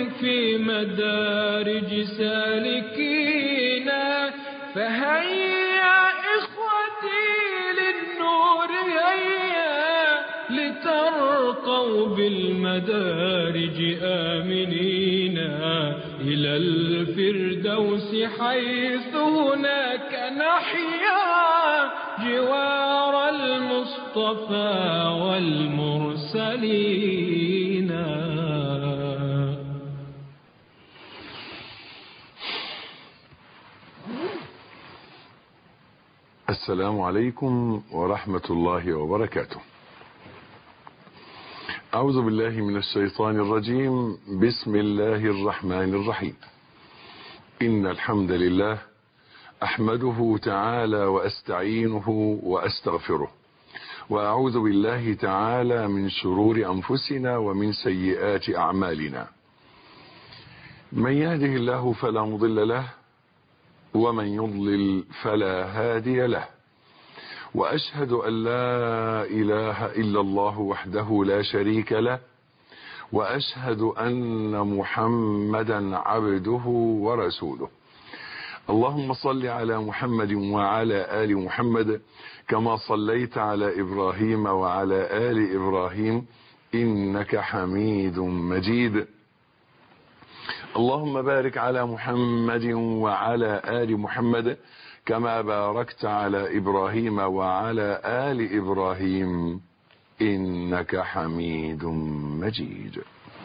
في مدارج سالكينا فهيا إخوتي للنور هيا لترقوا بالمدارج آمنين إلى الفردوس حيث هناك نحيا جوار المصطفى والمرسلين السلام عليكم ورحمة الله وبركاته أعوذ بالله من الشيطان الرجيم بسم الله الرحمن الرحيم إن الحمد لله أحمده تعالى وأستعينه وأستغفره وأعوذ بالله تعالى من شرور أنفسنا ومن سيئات أعمالنا من يهده الله فلا مضل له ومن يضلل فلا هادي له وأشهد أن لا إله إلا الله وحده لا شريك له وأشهد أن محمدا عبده ورسوله اللهم صل على محمد وعلى آل محمد كما صليت على إبراهيم وعلى آل إبراهيم إنك حميد مجيد اللهم بارك على محمد وعلى آل محمد كما باركت على إبراهيم وعلى آل إبراهيم إنك حميد مجيد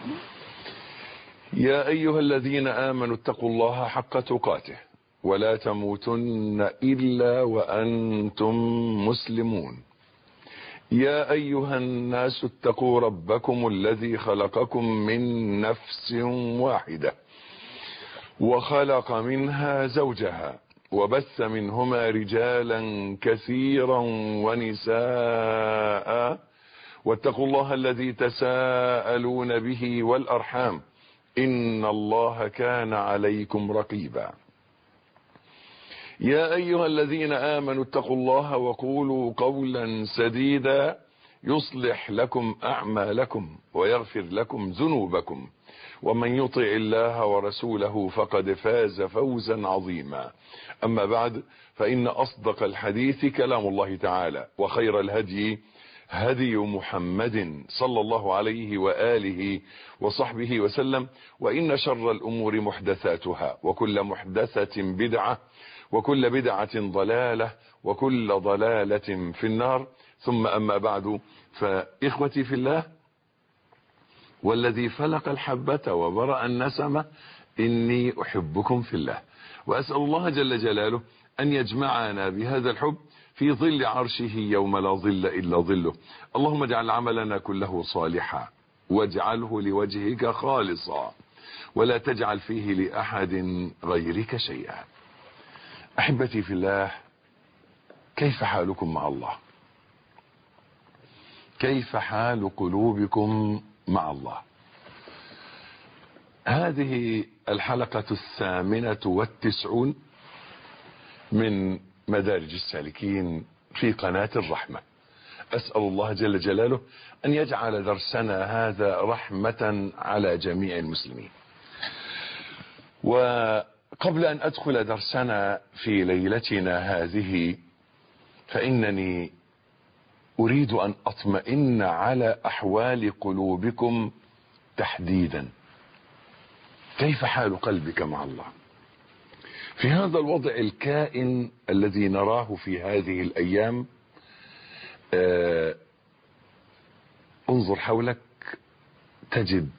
يا أيها الذين آمنوا اتقوا الله حق تقاته ولا تموتن إلا وأنتم مسلمون يا أيها الناس اتقوا ربكم الذي خلقكم من نفس واحدة وخلق منها زوجها وبث منهما رجالا كثيرا ونساء واتقوا الله الذي تساءلون به والأرحام إن الله كان عليكم رقيبا يا أيها الذين آمنوا اتقوا الله وقولوا قولا سديدا يصلح لكم أعمالكم ويغفر لكم ذنوبكم ومن يطع الله ورسوله فقد فاز فوزا عظيما أما بعد فإن أصدق الحديث كلام الله تعالى وخير الهدي هدي محمد صلى الله عليه وآله وصحبه وسلم وإن شر الأمور محدثاتها وكل محدثة بدعة وكل بدعة ضلالة وكل ضلالة في النار ثم أما بعد فإخوتي في الله والذي فلق الحبة وبرأ النسمة إني أحبكم في الله وأسأل الله جل جلاله أن يجمعنا بهذا الحب في ظل عرشه يوم لا ظل إلا ظله اللهم اجعل عملنا كله صالحا واجعله لوجهك خالصا ولا تجعل فيه لأحد غيرك شيئا أحبتي في الله كيف حالكم مع الله كيف حال قلوبكم مع الله هذه الحلقة الثامنة والتسعون من مدارج السالكين في قناة الرحمة أسأل الله جل جلاله أن يجعل درسنا هذا رحمة على جميع المسلمين وقبل أن أدخل درسنا في ليلتنا هذه فإنني أريد أن أطمئن على أحوال قلوبكم تحديدا كيف حال قلبك مع الله في هذا الوضع الكائن الذي نراه في هذه الأيام آه انظر حولك تجد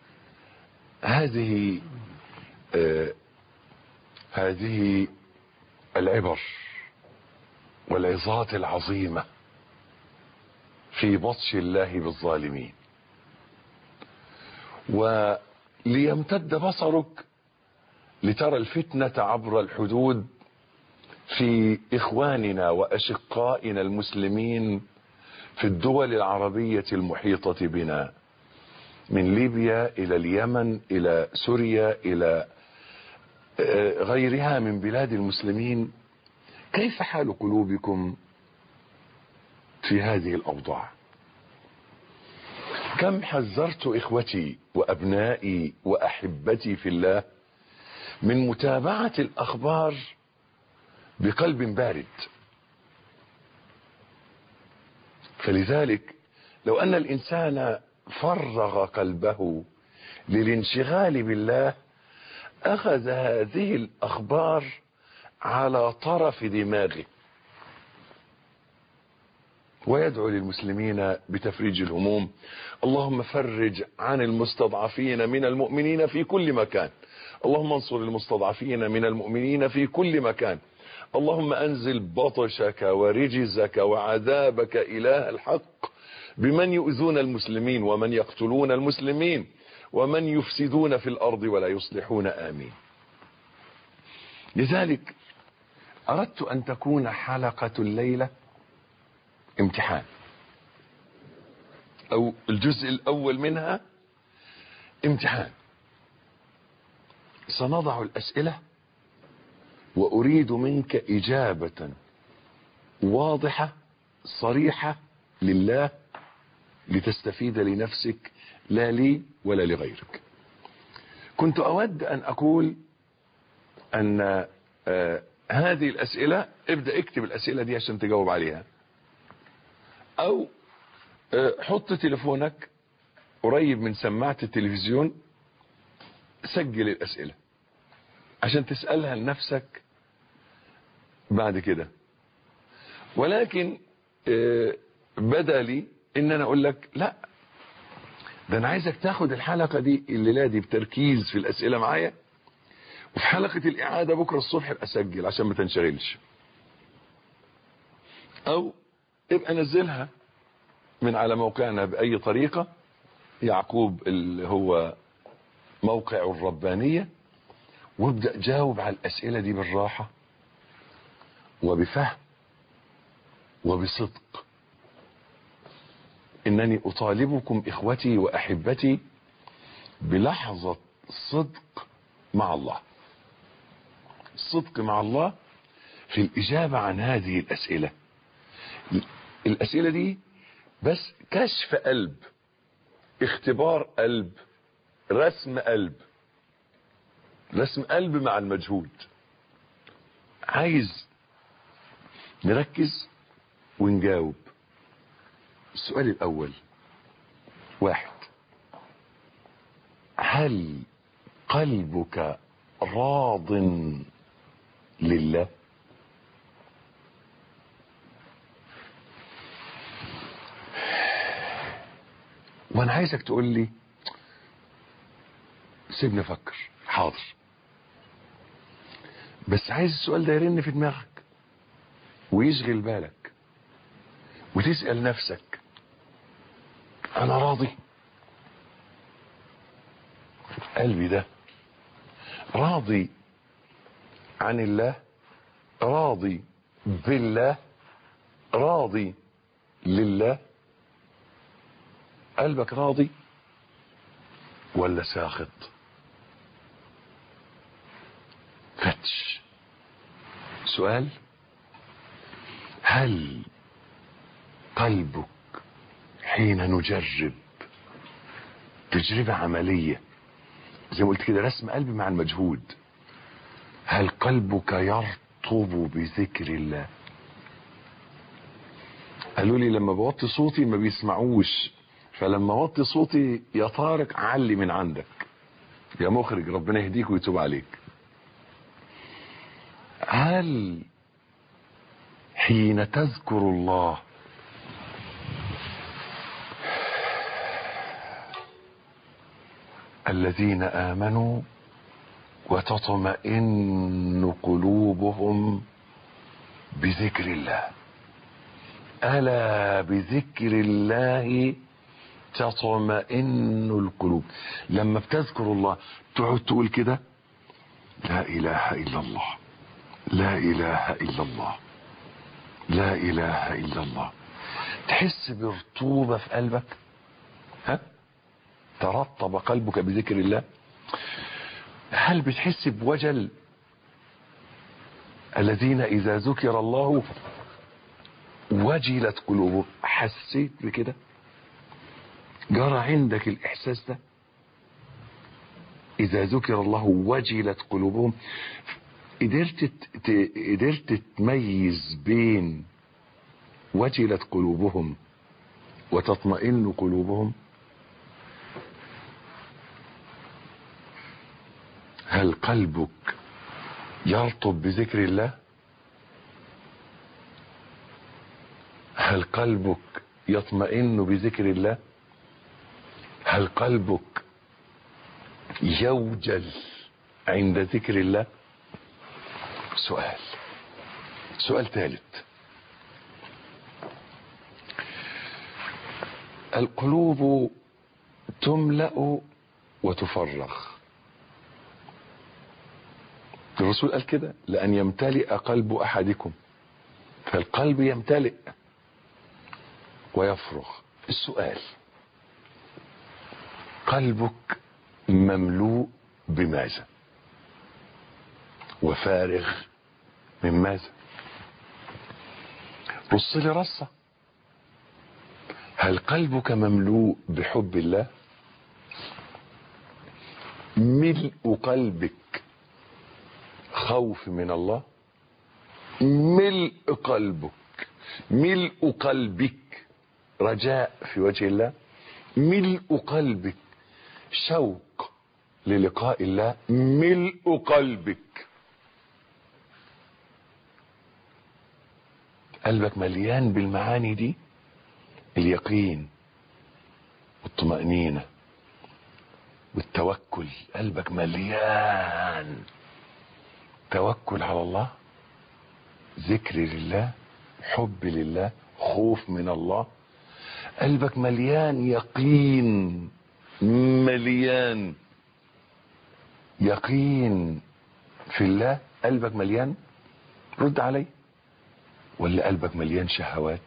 هذه آه هذه العبر والعظات العظيمة في بطش الله بالظالمين وليمتد بصرك لترى الفتنة عبر الحدود في إخواننا وأشقائنا المسلمين في الدول العربية المحيطة بنا من ليبيا إلى اليمن إلى سوريا إلى غيرها من بلاد المسلمين كيف حال قلوبكم في هذه الأوضاع كم حذرت إخوتي وأبنائي وأحبتي في الله من متابعة الأخبار بقلب بارد فلذلك لو أن الإنسان فرغ قلبه للانشغال بالله أخذ هذه الأخبار على طرف دماغه ويدعو للمسلمين بتفريج الهموم اللهم فرج عن المستضعفين من المؤمنين في كل مكان اللهم انصر المستضعفين من المؤمنين في كل مكان اللهم انزل بطشك ورجزك وعذابك اله الحق بمن يؤذون المسلمين ومن يقتلون المسلمين ومن يفسدون في الارض ولا يصلحون امين لذلك اردت ان تكون حلقه الليله امتحان او الجزء الاول منها امتحان سنضع الاسئله واريد منك اجابه واضحه صريحه لله لتستفيد لنفسك لا لي ولا لغيرك كنت اود ان اقول ان آه هذه الاسئله ابدا اكتب الاسئله دي عشان تجاوب عليها او آه حط تليفونك قريب من سماعه التلفزيون سجل الاسئله عشان تسالها لنفسك بعد كده ولكن آه بدا لي ان انا اقول لك لا ده انا عايزك تاخد الحلقه دي الليله دي بتركيز في الاسئله معايا وفي حلقه الاعاده بكره الصبح ابقى اسجل عشان ما تنشغلش او ابقى نزلها من على موقعنا باي طريقه يعقوب اللي هو موقع الربانيه وابدا جاوب على الاسئله دي بالراحه وبفهم وبصدق انني اطالبكم اخوتي واحبتي بلحظة صدق مع الله الصدق مع الله في الاجابة عن هذه الاسئلة الاسئلة دي بس كشف قلب اختبار قلب رسم قلب رسم قلب مع المجهود عايز نركز ونجاوب السؤال الأول واحد هل قلبك راض لله وانا عايزك تقول لي سيبني افكر حاضر بس عايز السؤال ده يرن في دماغك ويشغل بالك وتسأل نفسك انا راضي قلبي ده راضي عن الله راضي بالله راضي لله قلبك راضي ولا ساخط فتش سؤال هل قلبك حين نجرب تجربة عملية زي ما قلت كده رسم قلب مع المجهود هل قلبك يرطب بذكر الله قالوا لي لما بوطي صوتي ما بيسمعوش فلما وطي صوتي يا طارق علي من عندك يا مخرج ربنا يهديك ويتوب عليك هل حين تذكر الله الذين آمنوا وتطمئن قلوبهم بذكر الله ألا بذكر الله تطمئن القلوب لما بتذكر الله تقعد تقول كده لا إله إلا الله لا إله إلا الله لا إله إلا الله تحس برطوبة في قلبك ها ترطب قلبك بذكر الله هل بتحس بوجل الذين إذا ذكر الله وجلت قلوبهم حسيت بكده جرى عندك الإحساس ده إذا ذكر الله وجلت قلوبهم قدرت ت- قدرت تميز بين وجلت قلوبهم وتطمئن قلوبهم هل قلبك يرطب بذكر الله هل قلبك يطمئن بذكر الله هل قلبك يوجل عند ذكر الله سؤال سؤال ثالث القلوب تملأ وتفرغ الرسول قال كده لأن يمتلئ قلب أحدكم فالقلب يمتلئ ويفرغ السؤال قلبك مملوء بماذا وفارغ من ماذا بص لي رصة هل قلبك مملوء بحب الله ملء قلبك خوف من الله ملء قلبك ملء قلبك رجاء في وجه الله ملء قلبك شوق للقاء الله ملء قلبك قلبك مليان بالمعاني دي اليقين والطمأنينة والتوكل قلبك مليان توكل على الله ذكر لله حب لله خوف من الله قلبك مليان يقين مليان يقين في الله قلبك مليان رد علي ولا قلبك مليان شهوات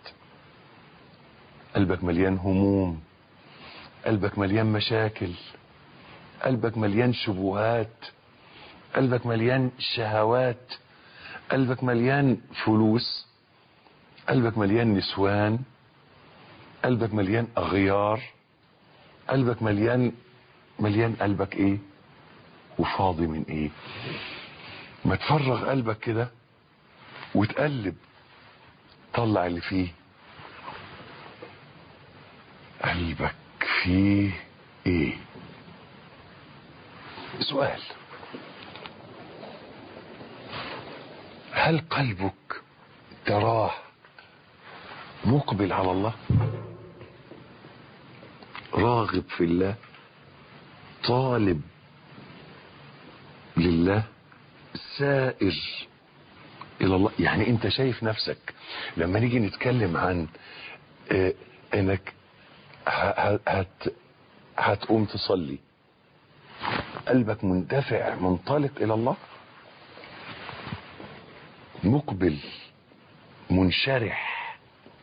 قلبك مليان هموم قلبك مليان مشاكل قلبك مليان شبهات قلبك مليان شهوات قلبك مليان فلوس قلبك مليان نسوان قلبك مليان اغيار قلبك مليان مليان قلبك ايه وفاضي من ايه ما تفرغ قلبك كده وتقلب طلع اللي فيه قلبك فيه ايه سؤال هل قلبك تراه مقبل على الله راغب في الله طالب لله سائر الى الله يعني انت شايف نفسك لما نيجي نتكلم عن اه انك ه- ه- هت هتقوم تصلي قلبك مندفع منطلق الى الله مقبل منشرح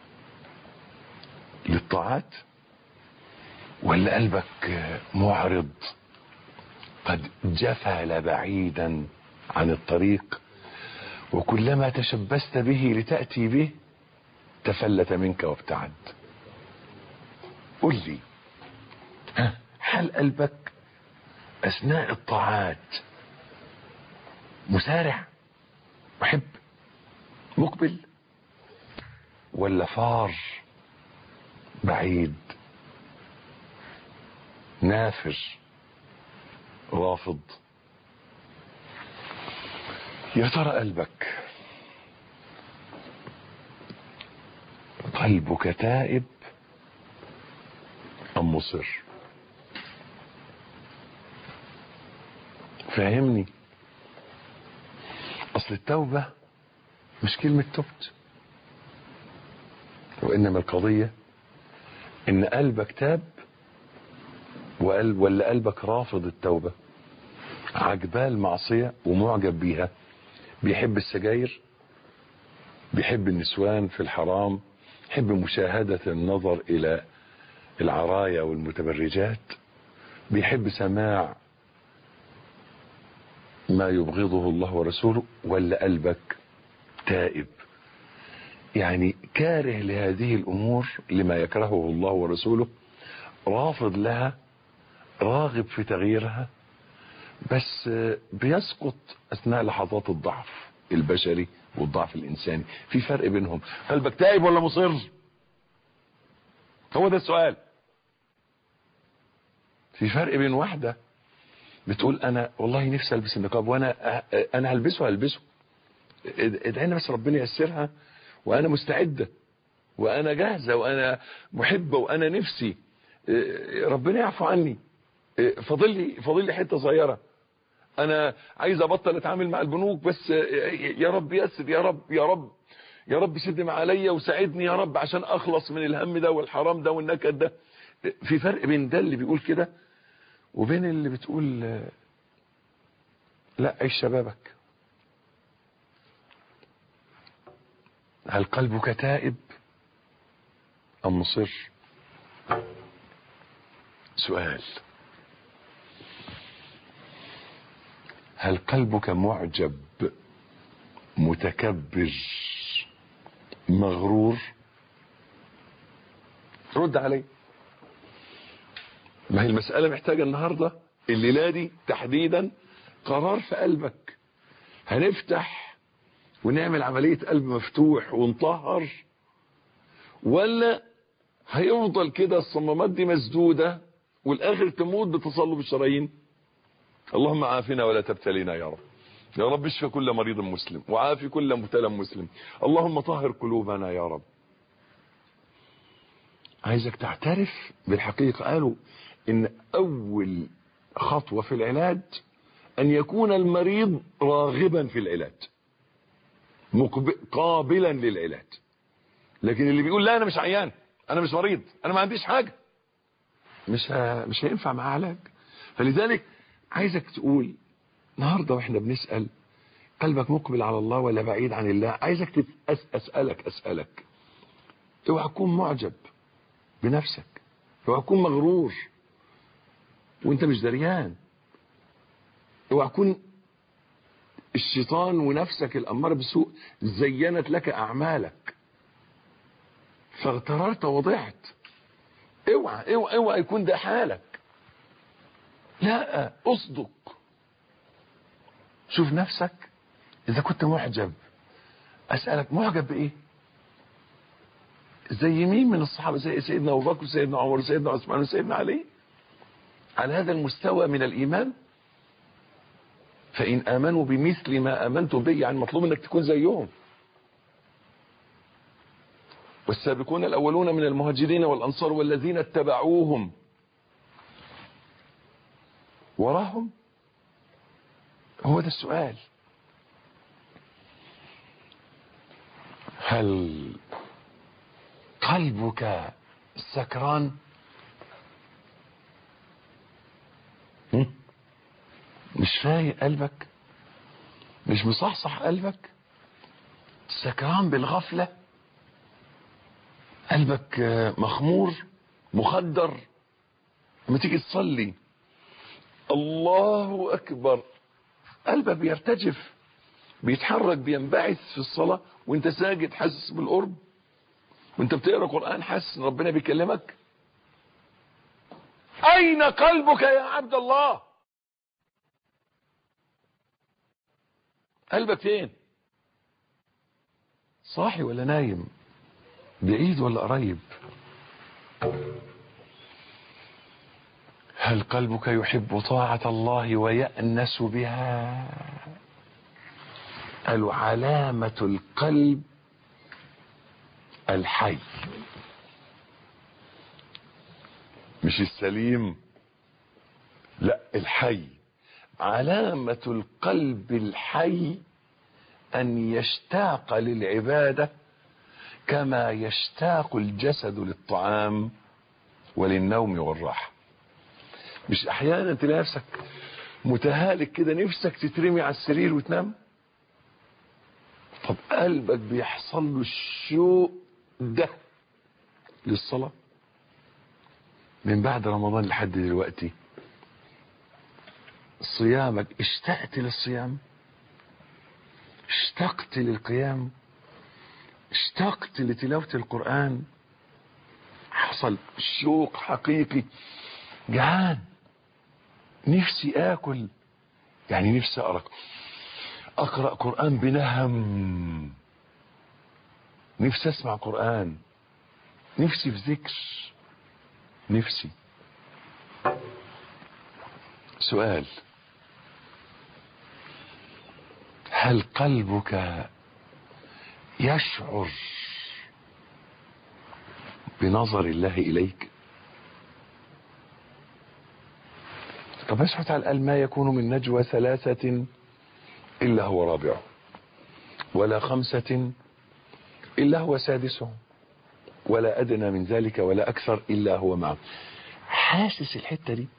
للطاعات ولا قلبك معرض قد جفل بعيدا عن الطريق وكلما تشبثت به لتأتي به تفلت منك وابتعد قل لي ها، هل قلبك أثناء الطاعات مسارع محب مقبل ولا فار بعيد نافر رافض يا ترى قلبك قلبك تائب ام مصر فاهمني اصل التوبه مش كلمه تبت وانما القضيه ان قلبك تاب وقلب ولا قلبك رافض التوبه عجباه المعصيه ومعجب بيها بيحب السجاير بيحب النسوان في الحرام يحب مشاهدة النظر إلى العرايا والمتبرجات بيحب سماع ما يبغضه الله ورسوله ولا قلبك تائب يعني كاره لهذه الأمور لما يكرهه الله ورسوله رافض لها راغب في تغييرها بس بيسقط اثناء لحظات الضعف البشري والضعف الانساني في فرق بينهم قلبك تائب ولا مصر هو ده السؤال في فرق بين واحدة بتقول انا والله نفسي البس النقاب وانا انا هلبسه هلبسه ادعينا بس ربنا ييسرها وانا مستعده وانا جاهزه وانا محبه وانا نفسي ربنا يعفو عني فاضل لي فاضل لي حته صغيره انا عايز ابطل اتعامل مع البنوك بس يا رب يسر يا رب يا رب يا رب سد عليا وساعدني يا رب عشان اخلص من الهم ده والحرام ده والنكد ده في فرق بين ده اللي بيقول كده وبين اللي بتقول لا عيش شبابك هل قلبك تائب ام مصر سؤال هل قلبك معجب متكبر مغرور رد علي ما هي المسألة محتاجة النهاردة الليلة دي تحديدا قرار في قلبك هنفتح ونعمل عملية قلب مفتوح ونطهر ولا هيفضل كده الصمامات دي مسدودة والاخر تموت بتصلب الشرايين اللهم عافنا ولا تبتلينا يا رب يا رب اشفى كل مريض مسلم وعافي كل مبتلى مسلم اللهم طهر قلوبنا يا رب عايزك تعترف بالحقيقة قالوا ان اول خطوة في العلاج ان يكون المريض راغبا في العلاج قابلا للعلاج لكن اللي بيقول لا انا مش عيان انا مش مريض انا ما عنديش حاجة مش ه... مش هينفع معاه علاج فلذلك عايزك تقول النهارده واحنا بنسال قلبك مقبل على الله ولا بعيد عن الله عايزك تتأس اسالك اسالك اوعى تكون معجب بنفسك اوعى تكون مغرور وانت مش دريان اوعى تكون الشيطان ونفسك الاماره بالسوء زينت لك اعمالك فاغتررت وضعت اوعى اوعى اوعى يكون ده حالك لا اصدق شوف نفسك اذا كنت معجب اسالك معجب بايه زي مين من الصحابه زي سيدنا ابو بكر وسيدنا عمر وسيدنا عثمان وسيدنا علي على هذا المستوى من الايمان فان امنوا بمثل ما امنتم به يعني مطلوب انك تكون زيهم والسابقون الاولون من المهاجرين والانصار والذين اتبعوهم وراهم هو ده السؤال هل قلبك سكران مش فايق قلبك مش مصحصح قلبك سكران بالغفلة قلبك مخمور مخدر لما تيجي تصلي الله اكبر قلبك بيرتجف بيتحرك بينبعث في الصلاة وانت ساجد حاسس بالقرب وانت بتقرا قرآن حاسس ان ربنا بيكلمك اين قلبك يا عبد الله قلبك فين صاحي ولا نايم بعيد ولا قريب هل قلبك يحب طاعة الله ويأنس بها قالوا علامة القلب الحي مش السليم لا الحي علامة القلب الحي أن يشتاق للعبادة كما يشتاق الجسد للطعام وللنوم والراحة مش أحيانا تلاقي نفسك متهالك كده نفسك تترمي على السرير وتنام طب قلبك بيحصل له الشوق ده للصلاة من بعد رمضان لحد دلوقتي صيامك اشتقت للصيام اشتقت للقيام اشتقت لتلاوة القرآن يحصل شوق حقيقي جعان نفسي اكل يعني نفسي اقرا اقرا قران بنهم نفسي اسمع قران نفسي في ذكر نفسي سؤال هل قلبك يشعر بنظر الله إليك طب سبحانه وتعالى قال ما يكون من نجوى ثلاثة إلا هو رابعه ولا خمسة إلا هو سادسهم ولا أدنى من ذلك ولا أكثر إلا هو معه حاسس الحتة دي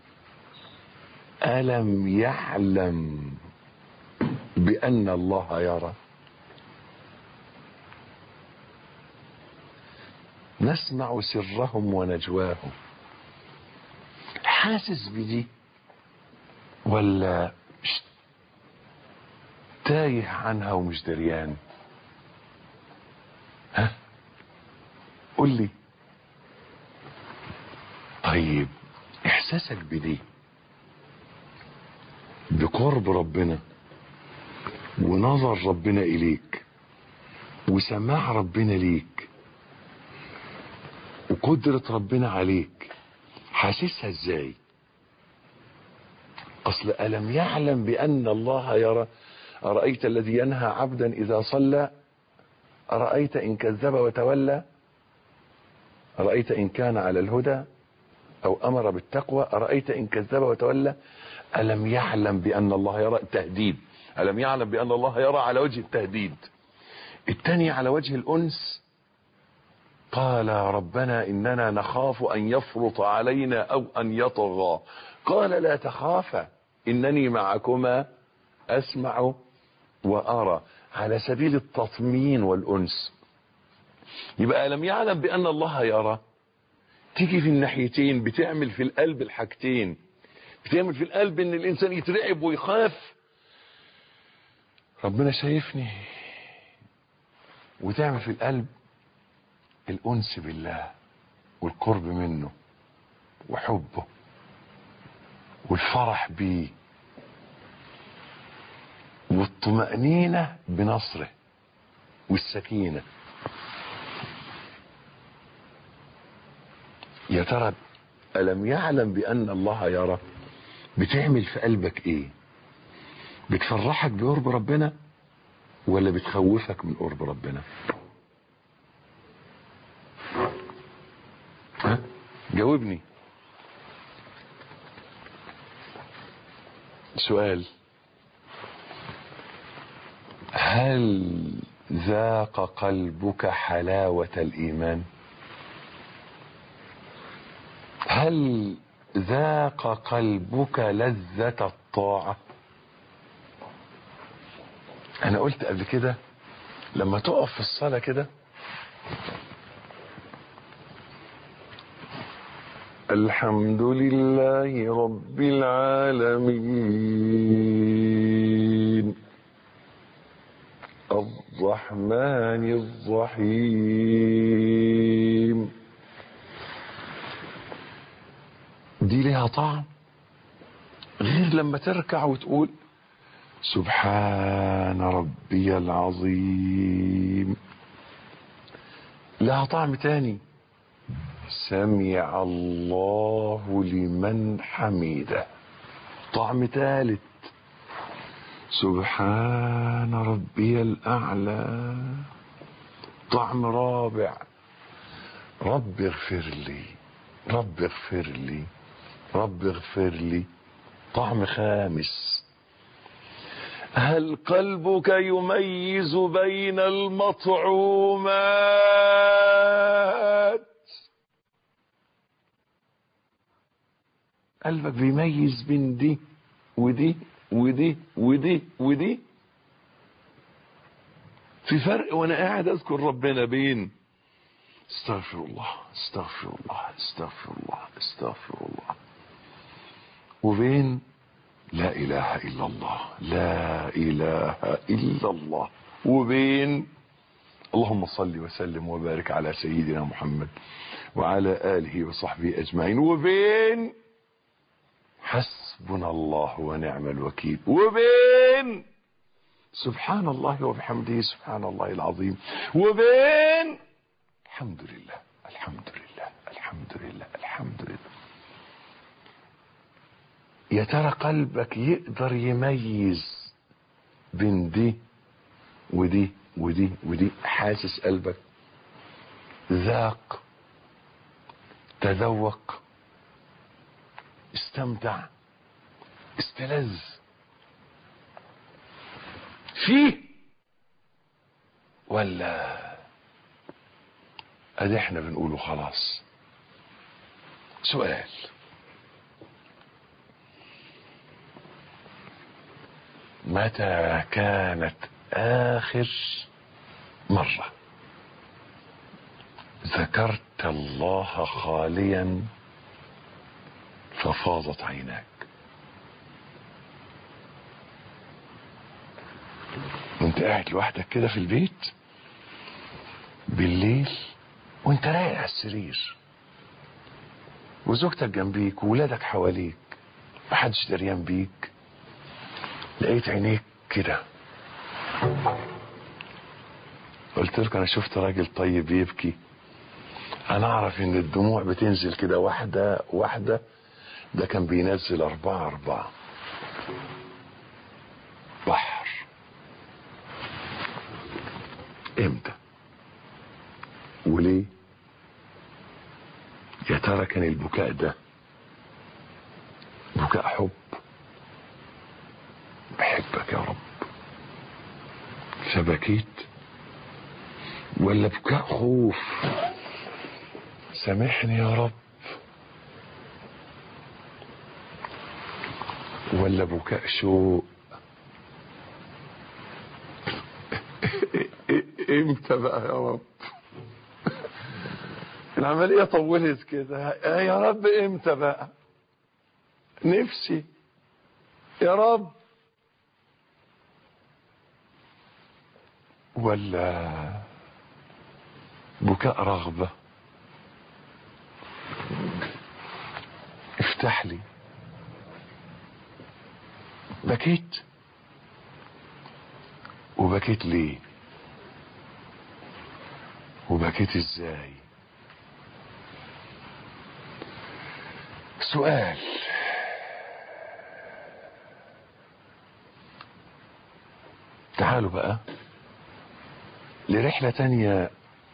ألم يعلم بأن الله يرى نسمع سرهم ونجواهم حاسس بدي ولا تايه عنها ومش دريان ها قول لي طيب احساسك بدي بقرب ربنا ونظر ربنا اليك وسماع ربنا ليك وقدرة ربنا عليك حاسسها ازاي اصل الم يعلم بان الله يرى ارايت الذي ينهى عبدا اذا صلى ارايت ان كذب وتولى ارايت ان كان على الهدى او امر بالتقوى ارايت ان كذب وتولى الم يعلم بان الله يرى تهديد الم يعلم بان الله يرى على وجه التهديد الثاني على وجه الانس قال ربنا اننا نخاف ان يفرط علينا او ان يطغى قال لا تخافا انني معكما اسمع وارى على سبيل التطمين والانس يبقى لم يعلم بان الله يرى تيجي في الناحيتين بتعمل في القلب الحاجتين بتعمل في القلب ان الانسان يترعب ويخاف ربنا شايفني وتعمل في القلب الانس بالله والقرب منه وحبه والفرح بيه والطمأنينة بنصره والسكينة يا ترى ألم يعلم بأن الله يرى بتعمل في قلبك ايه بتفرحك بقرب ربنا ولا بتخوفك من قرب ربنا ها جاوبني سؤال هل ذاق قلبك حلاوة الإيمان هل ذاق قلبك لذة الطاعة أنا قلت قبل كده لما تقف في الصلاة كده الحمد لله رب العالمين الرحمن الرحيم دي ليها طعم غير لما تركع وتقول سبحان ربي العظيم لها طعم تاني سمع الله لمن حمده طعم ثالث سبحان ربي الأعلى طعم رابع رب اغفر لي رب اغفر لي رب اغفر لي طعم خامس هل قلبك يميز بين المطعومات قلبك بيميز بين دي ودي ودي ودي ودي في فرق وانا قاعد اذكر ربنا بين استغفر الله استغفر الله استغفر الله استغفر الله وبين لا اله الا الله لا اله الا الله وبين اللهم صل وسلم وبارك على سيدنا محمد وعلى آله وصحبه أجمعين وبين حسبنا الله ونعم الوكيل وبين سبحان الله وبحمده سبحان الله العظيم وبين الحمد لله الحمد لله الحمد لله الحمد لله يا ترى قلبك يقدر يميز بين دي ودي ودي ودي حاسس قلبك ذاق تذوق استمتع استلذ فيه ولا ادي احنا بنقوله خلاص سؤال متى كانت اخر مرة ذكرت الله خاليا ففاضت عيناك وانت قاعد لوحدك كده في البيت بالليل وانت رايق على السرير وزوجتك جنبيك وولادك حواليك محدش دريان بيك لقيت عينيك كده قلت لك انا شفت راجل طيب يبكي انا اعرف ان الدموع بتنزل كده واحدة واحدة ده كان بينزل اربعة اربعة بحر امتى وليه يا ترى كان البكاء ده بكاء حب بحبك يا رب فبكيت ولا بكاء خوف سامحني يا رب ولا بكاء شوق امتى بقى يا رب العملية طولت كده يا رب امتى بقى نفسي يا رب ولا بكاء رغبة افتح لي بكيت وبكيت ليه وبكيت ازاي سؤال تعالوا بقى لرحلة تانية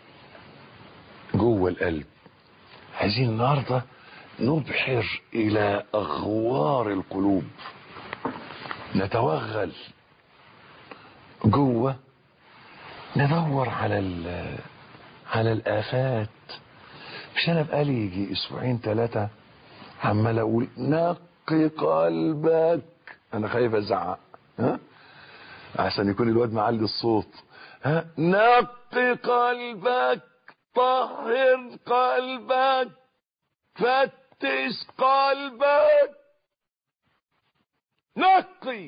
جوه القلب عايزين النهاردة نبحر إلى أغوار القلوب نتوغل جوه ندور على ال على الآفات مش أنا بقالي يجي أسبوعين ثلاثة عمال أقول نقي قلبك أنا خايف أزعق ها عشان يكون الواد معلي الصوت ها نقي قلبك طهر قلبك فتش قلبك نقي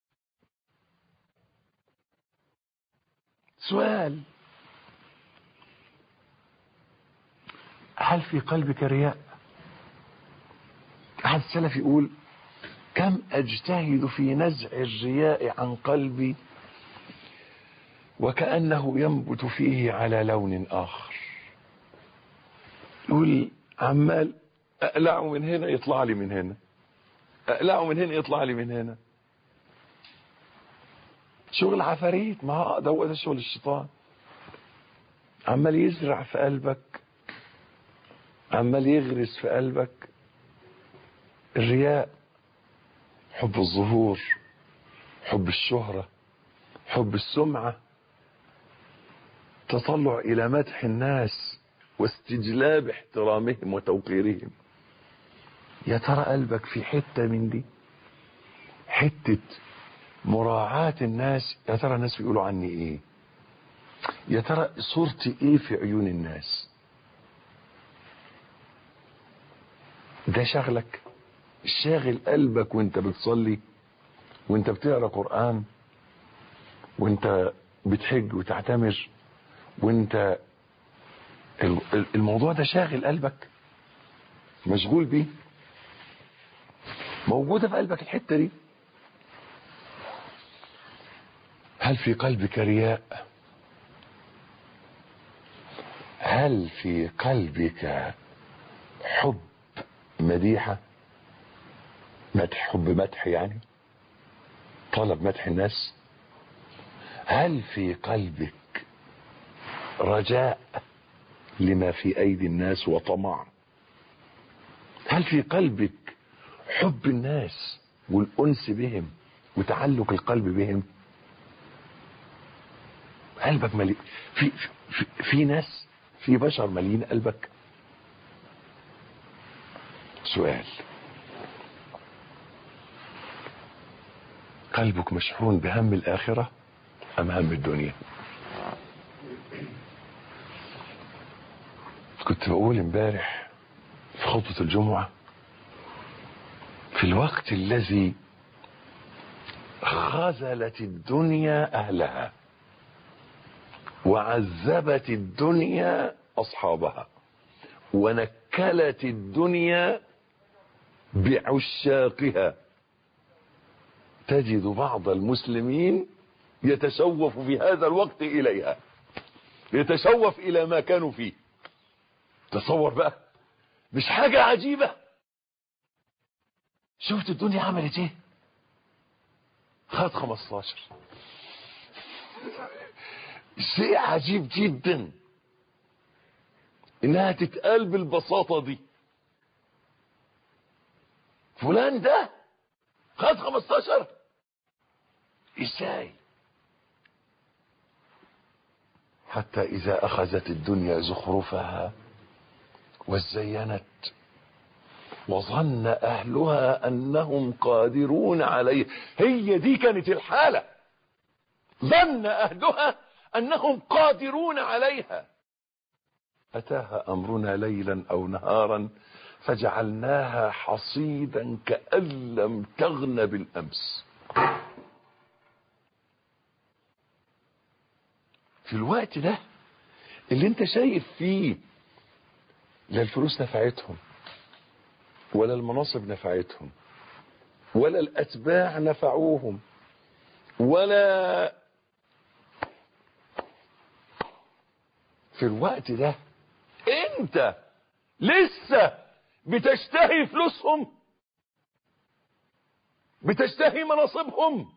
سؤال هل في قلبك رياء احد السلف يقول كم اجتهد في نزع الرياء عن قلبي وكأنه ينبت فيه على لون آخر يقول عمال أقلعه من هنا يطلع لي من هنا أقلعه من هنا يطلع لي من هنا شغل عفاريت ما ده هو ده شغل الشيطان عمال يزرع في قلبك عمال يغرس في قلبك الرياء حب الظهور حب الشهرة حب السمعة تطلع إلى مدح الناس واستجلاب احترامهم وتوقيرهم يا ترى قلبك في حتة من دي حتة مراعاة الناس يا ترى الناس بيقولوا عني ايه يا ترى صورتي ايه في عيون الناس ده شغلك شاغل قلبك وانت بتصلي وانت بتقرا قرآن وانت بتحج وتعتمر وانت ال- ال- الموضوع ده شاغل قلبك مشغول بيه موجودة في قلبك الحتة دي هل في قلبك رياء هل في قلبك حب مديحة مدح حب مدح يعني طلب مدح الناس هل في قلبك رجاء لما في ايدي الناس وطمع هل في قلبك حب الناس والانس بهم وتعلق القلب بهم قلبك مليء في, في في ناس في بشر مليين قلبك سؤال قلبك مشحون بهم الآخرة أم هم الدنيا كنت بقول امبارح في خطبة الجمعة في الوقت الذي خذلت الدنيا أهلها وعذبت الدنيا أصحابها ونكلت الدنيا بعشاقها تجد بعض المسلمين يتشوف في هذا الوقت إليها يتشوف إلى ما كانوا فيه تصور بقى مش حاجة عجيبة شفت الدنيا عملت ايه خد 15 شيء عجيب جدا انها تتقال بالبساطة دي فلان ده خد 15 ازاي حتى اذا اخذت الدنيا زخرفها وزينت وظن اهلها انهم قادرون عليه هي دي كانت الحالة ظن اهلها انهم قادرون عليها اتاها امرنا ليلا او نهارا فجعلناها حصيدا كأن لم تغن بالامس في الوقت ده اللي انت شايف فيه لا الفلوس نفعتهم ولا المناصب نفعتهم ولا الاتباع نفعوهم ولا في الوقت ده انت لسه بتشتهي فلوسهم بتشتهي مناصبهم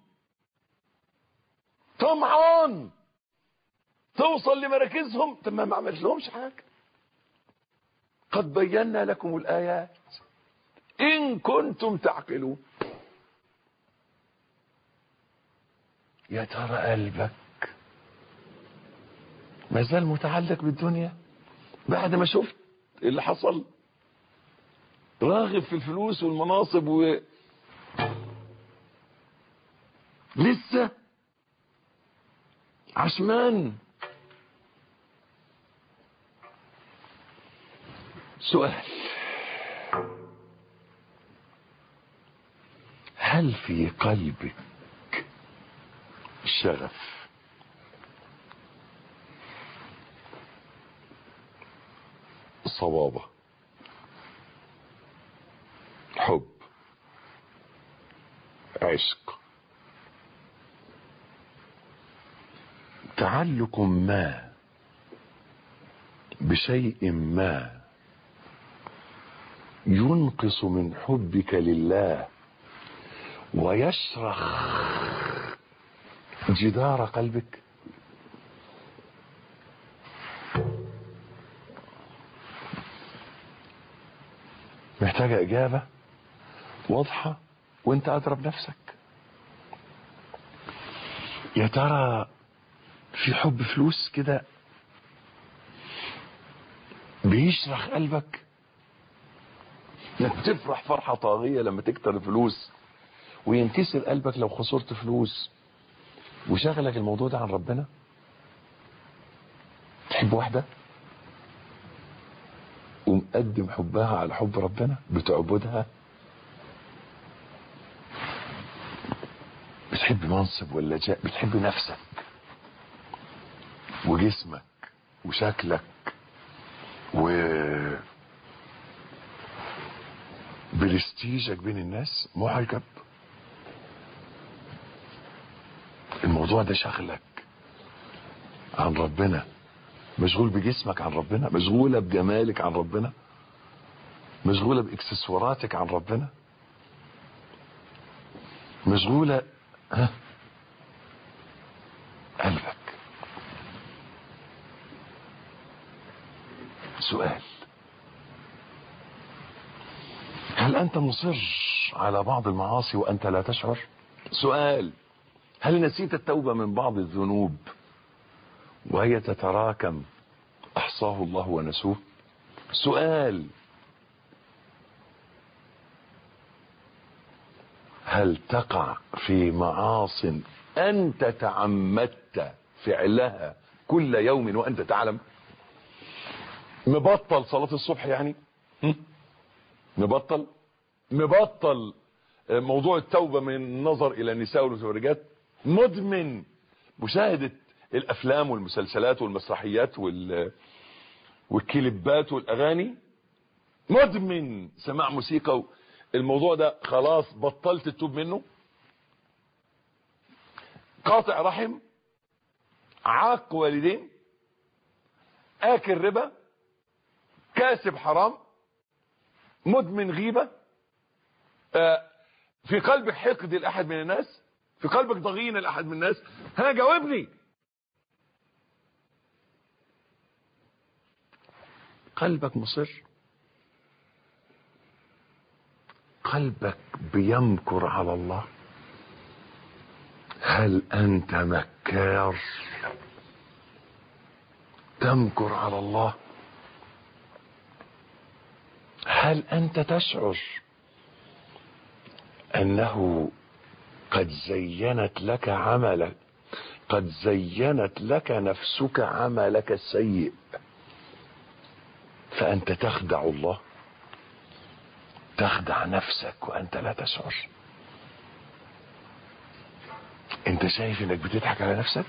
طمعان توصل لمراكزهم طب ما عملت لهمش حاجه قد بينا لكم الايات ان كنتم تعقلون يا ترى قلبك ما زال متعلق بالدنيا بعد ما شفت اللي حصل راغب في الفلوس والمناصب و لسه عشمان سؤال هل في قلبك شغف صوابه حب عشق تعلق ما بشيء ما ينقص من حبك لله ويشرخ جدار قلبك محتاجة إجابة واضحة وانت أضرب نفسك يا ترى في حب فلوس كده بيشرخ قلبك انك تفرح فرحة طاغية لما تكتر فلوس وينكسر قلبك لو خسرت فلوس وشغلك الموضوع ده عن ربنا تحب واحدة ومقدم حبها على حب ربنا بتعبدها بتحب منصب ولا جاء بتحب نفسك وجسمك وشكلك و برستيجك بين الناس معجب الموضوع ده شغلك عن ربنا مشغول بجسمك عن ربنا مشغولة بجمالك عن ربنا مشغولة باكسسواراتك عن ربنا مشغولة ها قلبك سؤال هل انت مصر على بعض المعاصي وانت لا تشعر سؤال هل نسيت التوبة من بعض الذنوب وهي تتراكم احصاه الله ونسوه سؤال هل تقع في معاص انت تعمدت فعلها كل يوم وانت تعلم مبطل صلاة الصبح يعني هم؟ مبطل مبطل موضوع التوبة من النظر الى النساء والمتفرجات مدمن مشاهدة الافلام والمسلسلات والمسرحيات وال والكليبات والاغاني مدمن سماع موسيقى الموضوع ده خلاص بطلت تتوب منه قاطع رحم عاق والدين اكل ربا كاسب حرام مدمن غيبة آه في قلبك حقد لأحد من الناس في قلبك ضغينة لأحد من الناس ها جاوبني قلبك مصر قلبك بيمكر على الله هل انت مكار تمكر على الله هل انت تشعر انه قد زينت لك عملك قد زينت لك نفسك عملك السيء فانت تخدع الله تخدع نفسك وانت لا تشعر انت شايف انك بتضحك على نفسك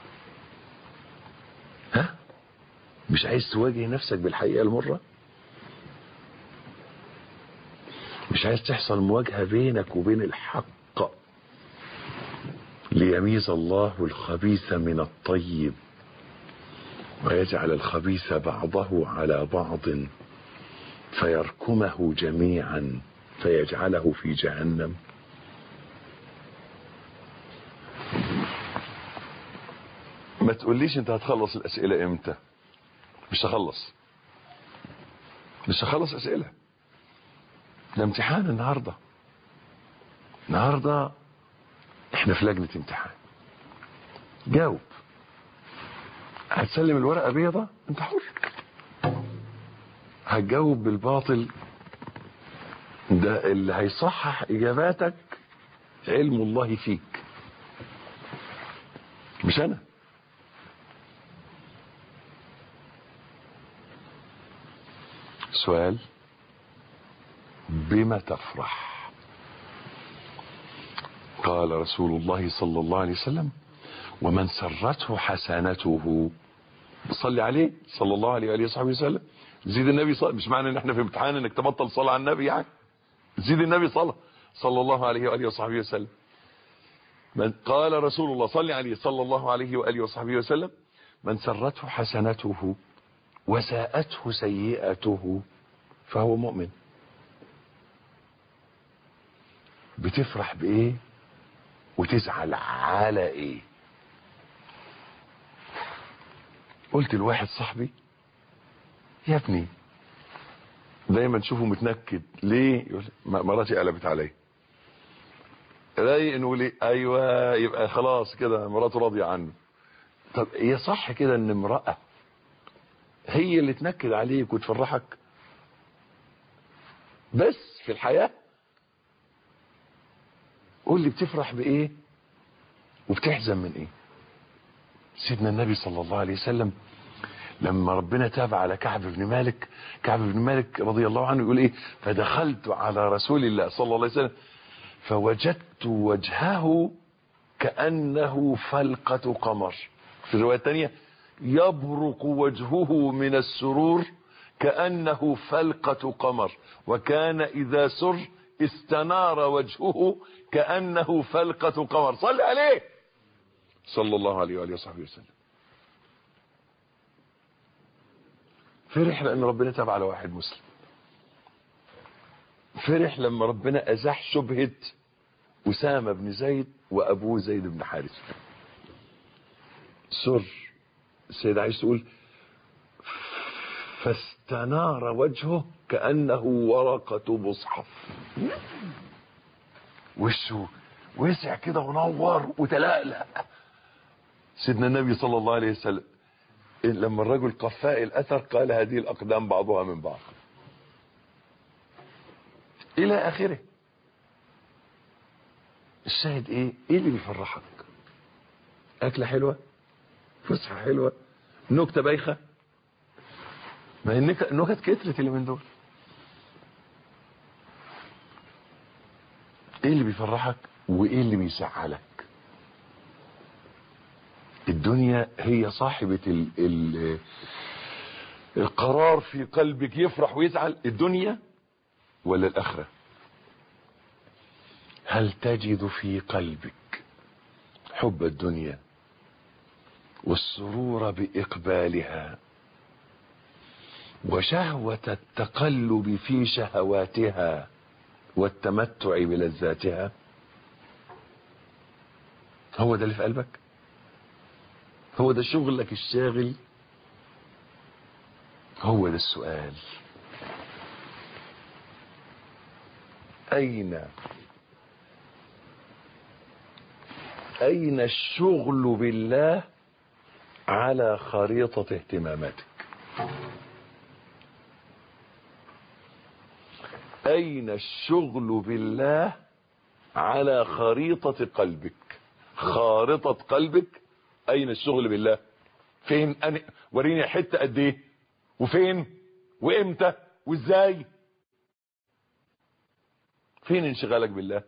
ها مش عايز تواجه نفسك بالحقيقة المرة مش عايز تحصل مواجهة بينك وبين الحق ليميز الله الخبيث من الطيب ويجعل الخبيث بعضه على بعض فيركمه جميعا فيجعله في جهنم ما تقوليش انت هتخلص الاسئلة امتى مش هخلص مش هخلص اسئلة ده امتحان النهاردة النهاردة احنا في لجنة امتحان جاوب هتسلم الورقة بيضة انت حر هتجاوب بالباطل ده اللي هيصحح اجاباتك علم الله فيك مش انا سؤال بما تفرح قال رسول الله صلى الله عليه وسلم ومن سرته حسنته صلي عليه صلى الله عليه وآله وصحبه وسلم زيد النبي صلى مش معنى ان احنا في امتحان انك تبطل صلاة على النبي يعني زيد النبي صلى صلى الله عليه وآله وصحبه وسلم من قال رسول الله صلي عليه صلى الله عليه وآله وصحبه وسلم من سرته حسنته وساءته سيئته فهو مؤمن بتفرح بايه وتزعل على ايه قلت لواحد صاحبي يا ابني دايما تشوفه متنكد ليه يقول مراتي قلبت عليا رايق انه ليه ايوه يبقى خلاص كده مراته راضيه عنه طب هي صح كده ان امراه هي اللي تنكد عليك وتفرحك بس في الحياه قول لي بتفرح بايه وبتحزن من ايه سيدنا النبي صلى الله عليه وسلم لما ربنا تاب على كعب بن مالك كعب بن مالك رضي الله عنه يقول ايه فدخلت على رسول الله صلى الله عليه وسلم فوجدت وجهه كأنه فلقة قمر في الرواية الثانية يبرق وجهه من السرور كأنه فلقة قمر وكان إذا سر استنار وجهه كأنه فلقة قمر صل عليه صلى الله عليه وآله وصحبه وسلم فرح لأن ربنا تاب على واحد مسلم فرح لما ربنا أزاح شبهة أسامة بن زيد وأبوه زيد بن حارث سر السيدة عايز تقول فاستنار وجهه كأنه ورقة مصحف وشه وسع كده ونور وتلألأ سيدنا النبي صلى الله عليه وسلم لما الرجل قفاء الأثر قال هذه الأقدام بعضها من بعض إلى آخره الشاهد إيه إيه اللي بيفرحك أكلة حلوة فسحة حلوة نكتة بايخة ما هي النك- النكت كترت اللي من دول ايه اللي بيفرحك وايه اللي بيزعلك الدنيا هي صاحبة ال ال القرار في قلبك يفرح ويزعل الدنيا ولا الآخرة هل تجد في قلبك حب الدنيا والسرور بإقبالها وشهوة التقلب في شهواتها والتمتع بلذاتها هو ده اللي في قلبك هو ده شغلك الشاغل هو ده السؤال أين أين الشغل بالله على خريطة اهتماماتك أين الشغل بالله على خريطة قلبك خارطة قلبك أين الشغل بالله فين أنا وريني حتة قد إيه وفين وإمتى وإزاي فين انشغالك بالله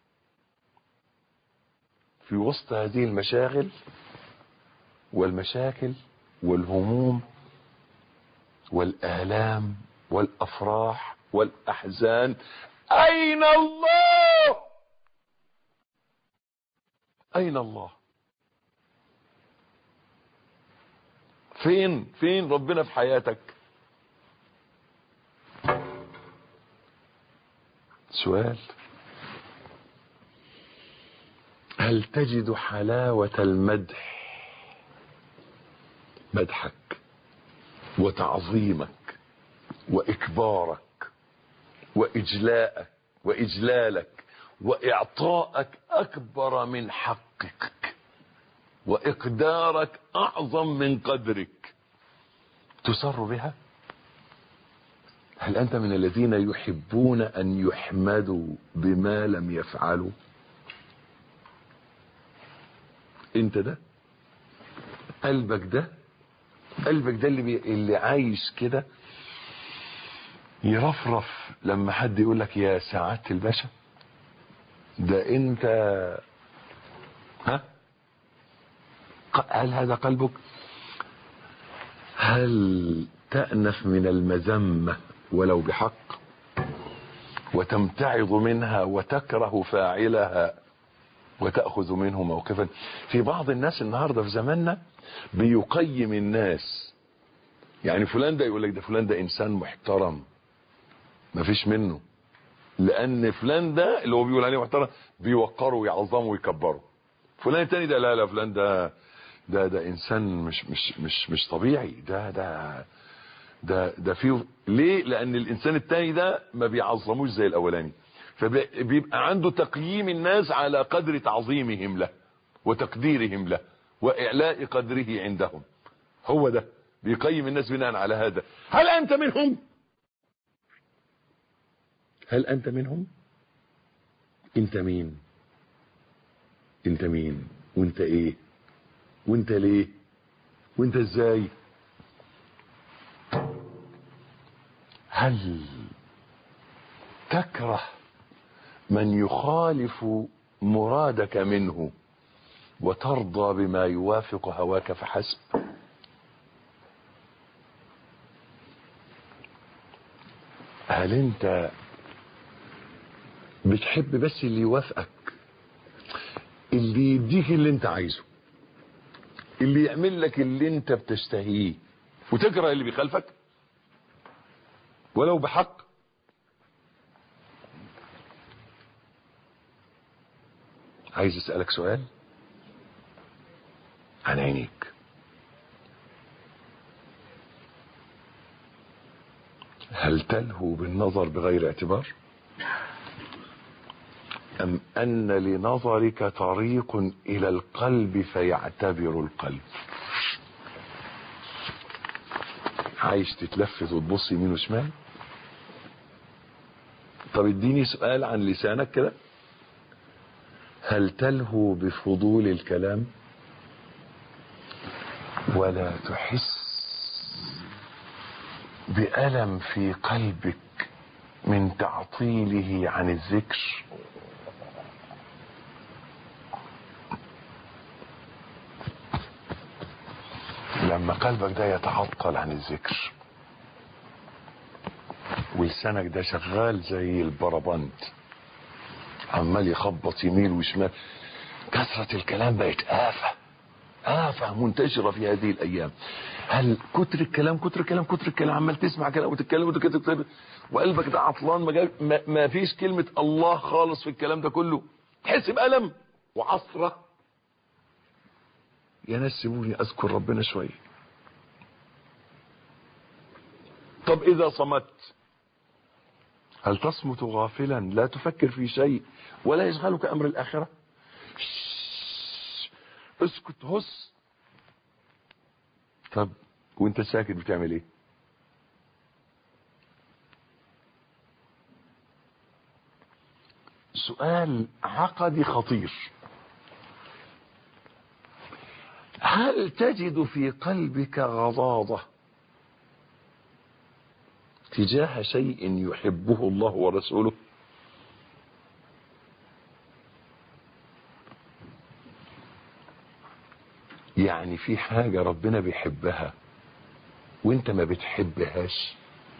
في وسط هذه المشاغل والمشاكل والهموم والآلام والأفراح والأحزان أين الله أين الله فين فين ربنا في حياتك سؤال هل تجد حلاوة المدح مدحك وتعظيمك وإكبارك وإجلاءك وإجلالك وإعطائك أكبر من حقك وإقدارك أعظم من قدرك تسر بها هل أنت من الذين يحبون أن يحمدوا بما لم يفعلوا انت ده قلبك ده قلبك ده اللي, بي... اللي عايش كده يرفرف لما حد يقول لك يا سعادة الباشا ده انت ها هل هذا قلبك هل تأنف من المذمة ولو بحق وتمتعض منها وتكره فاعلها وتأخذ منه موقفا في بعض الناس النهاردة في زماننا بيقيم الناس يعني فلان ده يقول لك ده فلان ده انسان محترم مفيش منه لان فلان ده اللي هو بيقول عليه محترم بيوقره ويعظمه ويكبره فلان التاني ده لا لا فلان ده ده ده انسان مش مش مش مش طبيعي ده ده ده ده فيه ليه لان الانسان التاني ده ما بيعظموش زي الاولاني فبيبقى عنده تقييم الناس على قدر تعظيمهم له وتقديرهم له واعلاء قدره عندهم هو ده بيقيم الناس بناء على هذا هل انت منهم هل انت منهم انت مين انت مين وانت ايه وانت ليه وانت ازاي هل تكره من يخالف مرادك منه وترضى بما يوافق هواك فحسب هل انت بتحب بس اللي يوافقك اللي يديك اللي انت عايزه اللي يعمل لك اللي انت بتشتهيه وتكره اللي بيخالفك ولو بحق عايز اسألك سؤال عن عينيك هل تلهو بالنظر بغير اعتبار أم أن لنظرك طريق إلى القلب فيعتبر القلب عايش تتلفت وتبص يمين وشمال طب اديني سؤال عن لسانك كده هل تلهو بفضول الكلام ولا تحس بألم في قلبك من تعطيله عن الذكر لما قلبك ده يتعطل عن الذكر ولسانك ده شغال زي البربنت عمال يخبط يمين وشمال كثرة الكلام بقت آفة آفة منتشرة في هذه الأيام هل كتر الكلام كتر الكلام كتر الكلام عمال تسمع كلام وتتكلم وتتكلم وقلبك ده عطلان ما, جاب- ما, ما فيش كلمة الله خالص في الكلام ده كله تحس بألم وعصرة يا ناس سيبوني أذكر ربنا شوية طب إذا صمت هل تصمت غافلا لا تفكر في شيء ولا يشغلك أمر الآخرة شش، اسكت هس طب وانت ساكت بتعمل ايه سؤال عقدي خطير هل تجد في قلبك غضاضة تجاه شيء يحبه الله ورسوله يعني في حاجة ربنا بيحبها وانت ما بتحبهاش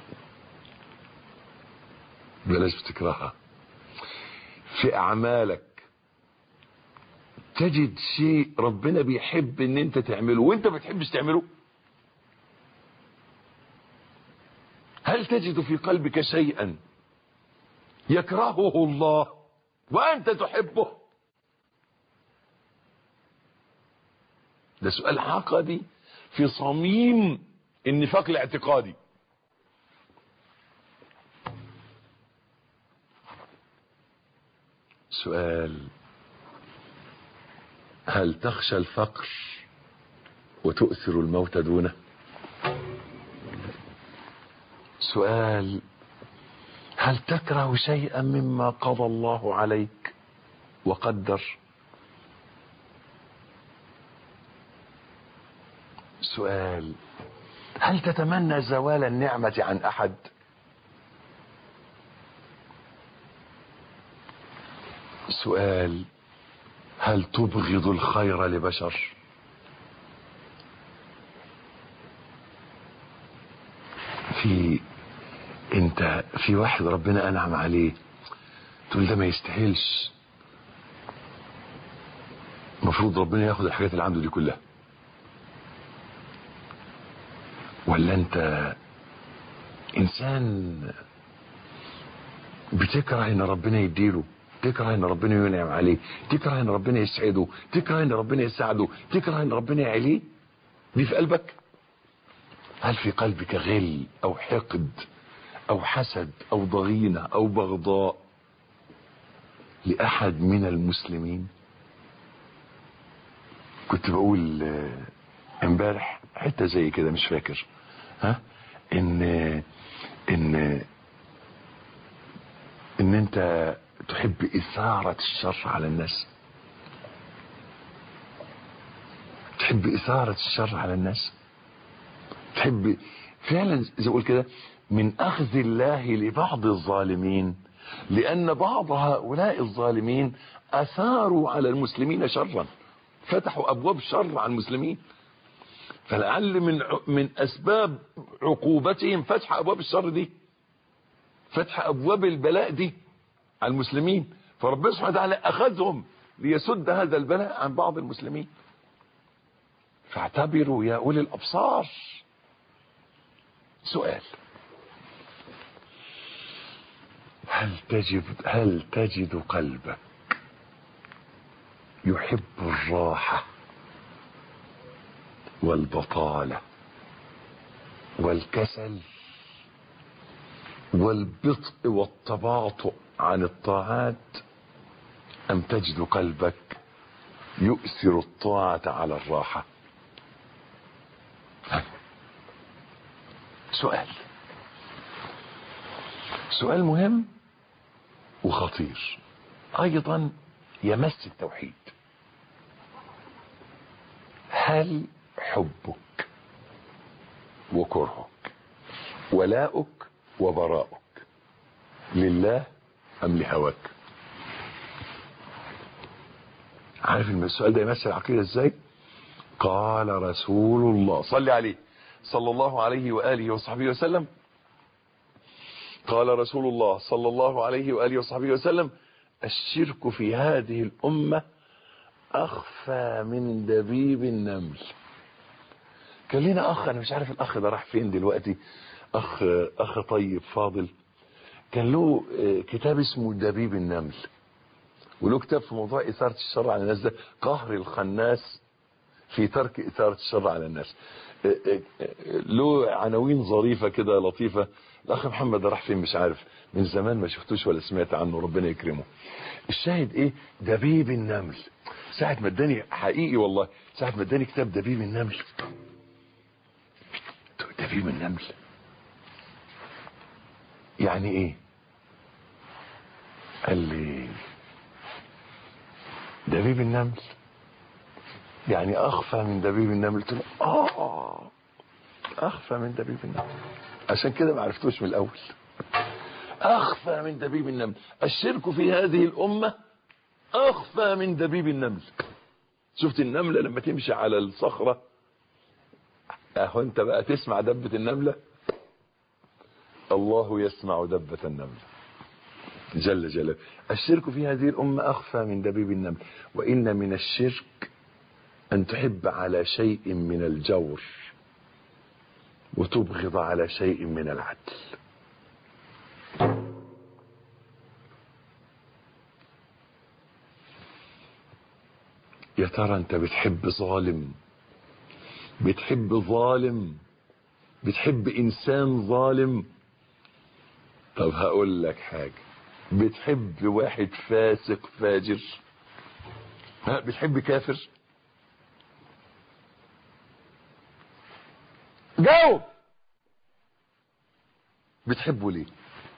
بلاش بتكرهها في اعمالك تجد شيء ربنا بيحب ان انت تعمله وانت ما بتحبش تعمله هل تجد في قلبك شيئا يكرهه الله وانت تحبه ده سؤال عقدي في صميم النفاق الاعتقادي سؤال هل تخشى الفقر وتؤثر الموت دونه سؤال هل تكره شيئا مما قضى الله عليك وقدر سؤال هل تتمنى زوال النعمة عن أحد سؤال هل تبغض الخير لبشر في انت في واحد ربنا انعم عليه تقول ده ما يستاهلش المفروض ربنا ياخد الحاجات اللي عنده دي كلها ولا انت انسان بتكره ان ربنا يديله تكره ان ربنا ينعم عليه تكره ان ربنا يسعده تكره ان ربنا يساعده تكره ان ربنا يعليه دي في قلبك هل في قلبك غل او حقد او حسد او ضغينة او بغضاء لاحد من المسلمين كنت بقول آه، امبارح حته زي كده مش فاكر ها ان ان ان انت تحب اثارة الشر على الناس تحب اثارة الشر على الناس تحب فعلا زي ما اقول كده من اخذ الله لبعض الظالمين لان بعض هؤلاء الظالمين اثاروا على المسلمين شرا فتحوا ابواب شر على المسلمين فلعل من ع- من اسباب عقوبتهم فتح ابواب الشر دي فتح ابواب البلاء دي على المسلمين فربنا سبحانه وتعالى اخذهم ليسد هذا البلاء عن بعض المسلمين فاعتبروا يا اولي الابصار سؤال هل تجد هل تجد قلبك يحب الراحة والبطالة والكسل والبطء والتباطؤ عن الطاعات أم تجد قلبك يؤثر الطاعة على الراحة سؤال سؤال مهم وخطير ايضا يمس التوحيد هل حبك وكرهك ولاؤك وبراؤك لله ام لهواك عارف ان السؤال ده يمثل العقيده ازاي قال رسول الله صلي عليه صلى الله عليه واله وصحبه وسلم قال رسول الله صلى الله عليه واله وصحبه وسلم الشرك في هذه الامه اخفى من دبيب النمل كان لنا اخ انا مش عارف الاخ ده راح فين دلوقتي اخ اخ طيب فاضل كان له كتاب اسمه دبيب النمل وله كتاب في موضوع اثاره الشر على الناس ده قهر الخناس في ترك اثاره الشر على الناس له عناوين ظريفه كده لطيفه الاخ محمد راح فين مش عارف من زمان ما شفتوش ولا سمعت عنه ربنا يكرمه الشاهد ايه دبيب النمل ساعة ما اداني حقيقي والله ساعة ما اداني كتاب دبيب النمل دبيب النمل يعني ايه قال لي دبيب النمل يعني اخفى من دبيب النمل قلت له اه اخفى من دبيب النمل عشان كده ما عرفتوش من الاول اخفى من دبيب النمل الشرك في هذه الامه اخفى من دبيب النمل شفت النمله لما تمشي على الصخره اهو انت بقى تسمع دبه النمله الله يسمع دبه النمله جل جلاله الشرك في هذه الامه اخفى من دبيب النمل وان من الشرك ان تحب على شيء من الجور وتبغض على شيء من العدل يا ترى انت بتحب ظالم بتحب ظالم بتحب انسان ظالم طب هقول لك حاجة بتحب واحد فاسق فاجر ها بتحب كافر جاوب بتحبه ليه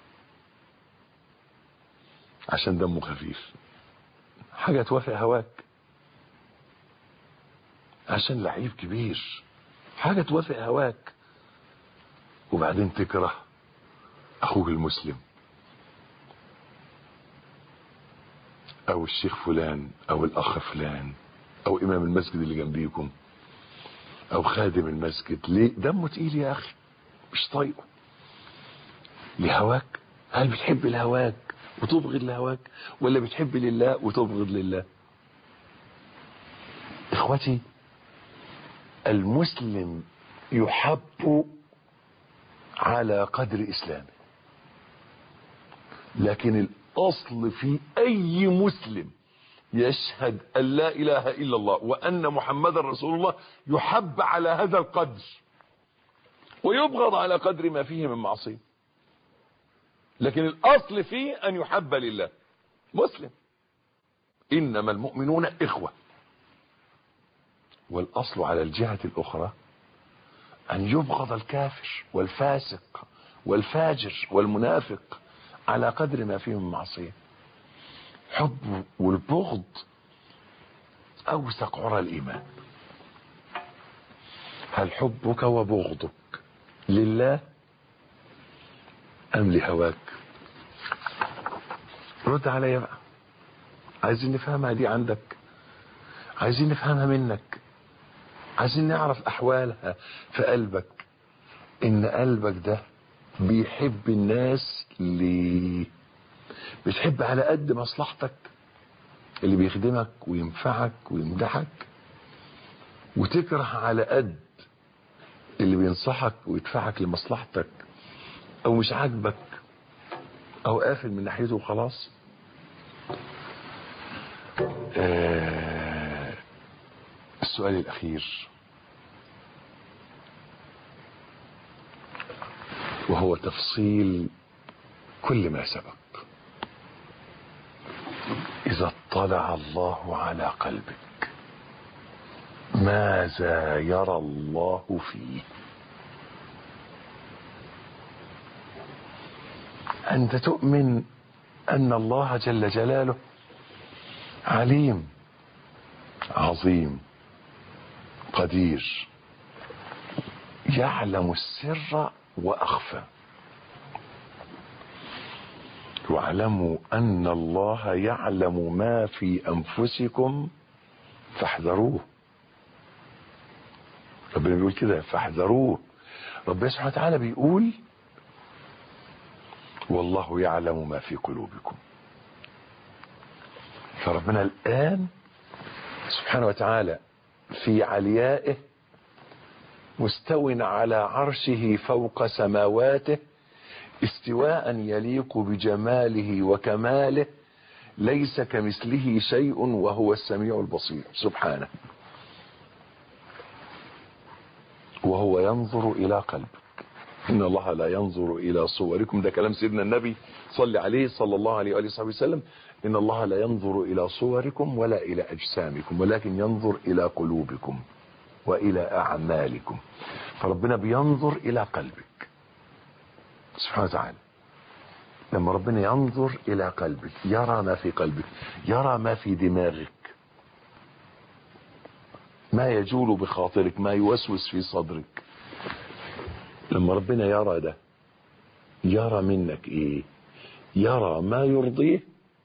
عشان دمه خفيف حاجة توافق هواك عشان لعيب كبير حاجة توافق هواك وبعدين تكره اخوك المسلم او الشيخ فلان او الاخ فلان او امام المسجد اللي جنبيكم او خادم المسجد ليه دمه تقيل يا اخي مش طايقه لهواك هل بتحب لهواك وتبغض لهواك ولا بتحب لله وتبغض لله اخوتي المسلم يحب على قدر اسلامه لكن الاصل في اي مسلم يشهد ان لا اله الا الله وان محمدا رسول الله يحب على هذا القدر ويبغض على قدر ما فيه من معصيه لكن الاصل فيه ان يحب لله مسلم انما المؤمنون اخوه والاصل على الجهه الاخرى ان يبغض الكافر والفاسق والفاجر والمنافق على قدر ما فيه من معصيه حب والبغض اوثق عرى الايمان هل حبك وبغضك لله ام لهواك رد عليا بقى عايزين نفهمها دي عندك عايزين نفهمها منك عايزين نعرف احوالها في قلبك ان قلبك ده بيحب الناس ليه بتحب على قد مصلحتك اللي بيخدمك وينفعك ويمدحك وتكره على قد اللي بينصحك ويدفعك لمصلحتك او مش عاجبك او قافل من ناحيته وخلاص آه السؤال الاخير وهو تفصيل كل ما سبق اذا اطلع الله على قلبك ماذا يرى الله فيه انت تؤمن ان الله جل جلاله عليم عظيم قدير يعلم السر واخفى واعلموا ان الله يعلم ما في انفسكم فاحذروه ربنا بيقول كده فاحذروه ربنا سبحانه وتعالى بيقول والله يعلم ما في قلوبكم فربنا الآن سبحانه وتعالى في عليائه مستو على عرشه فوق سماواته استواء يليق بجماله وكماله ليس كمثله شيء وهو السميع البصير سبحانه وهو ينظر إلى قلبك إن الله لا ينظر إلى صوركم ده كلام سيدنا النبي صلى عليه صلى الله عليه وآله وصحبه وسلم إن الله لا ينظر إلى صوركم ولا إلى أجسامكم ولكن ينظر إلى قلوبكم وإلى أعمالكم فربنا بينظر إلى قلبك سبحانه وتعالى لما ربنا ينظر إلى قلبك يرى ما في قلبك يرى ما في دماغك ما يجول بخاطرك ما يوسوس في صدرك لما ربنا يرى ده يرى منك ايه يرى ما يرضيه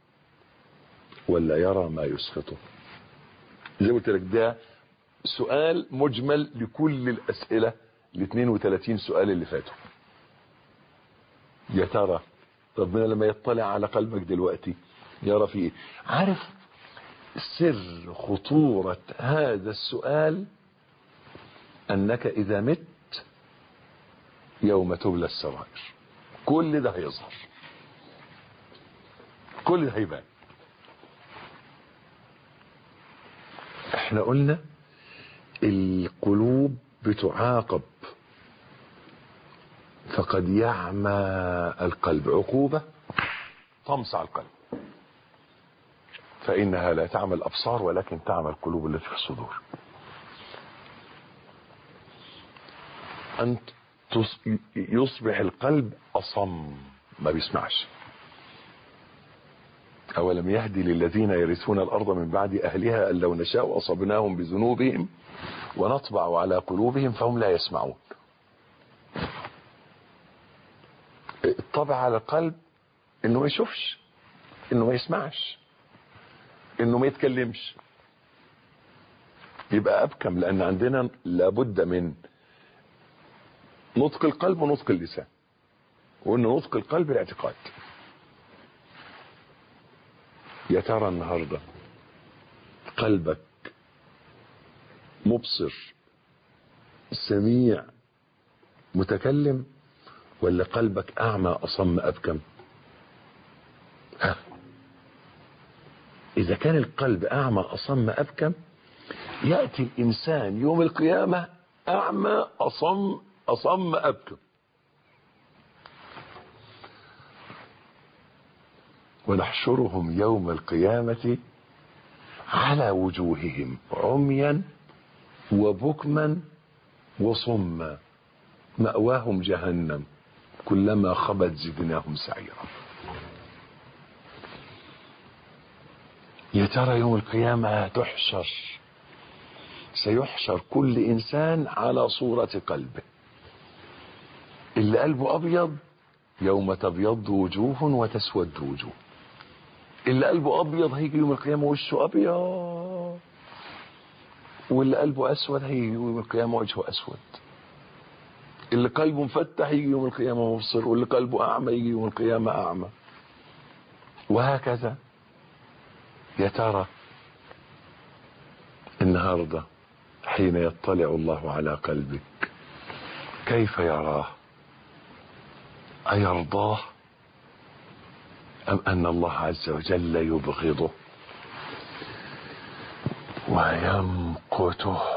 ولا يرى ما يسخطه زي ما قلت لك ده سؤال مجمل لكل الاسئله ال 32 سؤال اللي فاتوا يا ترى ربنا لما يطلع على قلبك دلوقتي يرى فيه ايه عارف سر خطورة هذا السؤال انك اذا مت يوم تبلى السرائر كل ده هيظهر كل ده هيبان احنا قلنا القلوب بتعاقب فقد يعمى القلب عقوبة تمسع القلب فإنها لا تعمى الأبصار ولكن تعمى القلوب التي في الصدور أنت يصبح القلب أصم ما بيسمعش أولم يهدي للذين يرثون الأرض من بعد أهلها أن لو نشاء أصبناهم بذنوبهم ونطبع على قلوبهم فهم لا يسمعون الطبع على القلب انه ما يشوفش انه ما يسمعش انه ما يتكلمش يبقى ابكم لان عندنا لابد من نطق القلب ونطق اللسان وان نطق القلب الاعتقاد يا ترى النهارده قلبك مبصر سميع متكلم ولا قلبك اعمى اصم ابكم ها اذا كان القلب اعمى اصم ابكم ياتي الانسان يوم القيامه اعمى اصم اصم ابكم ونحشرهم يوم القيامه على وجوههم عميا وبكما وصما ماواهم جهنم كلما خبت زدناهم سعيرا يا ترى يوم القيامة تحشر سيحشر كل إنسان على صورة قلبه اللي قلبه أبيض يوم تبيض وجوه وتسود وجوه اللي قلبه أبيض هيجي يوم القيامة وشه أبيض واللي قلبه أسود هيجي يوم القيامة وجهه أسود اللي قلبه مفتح يجي يوم القيامة مبصر واللي قلبه أعمى يجي يوم القيامة أعمى وهكذا يا ترى النهاردة حين يطلع الله على قلبك كيف يراه أيرضاه أم أن الله عز وجل يبغضه ويمقته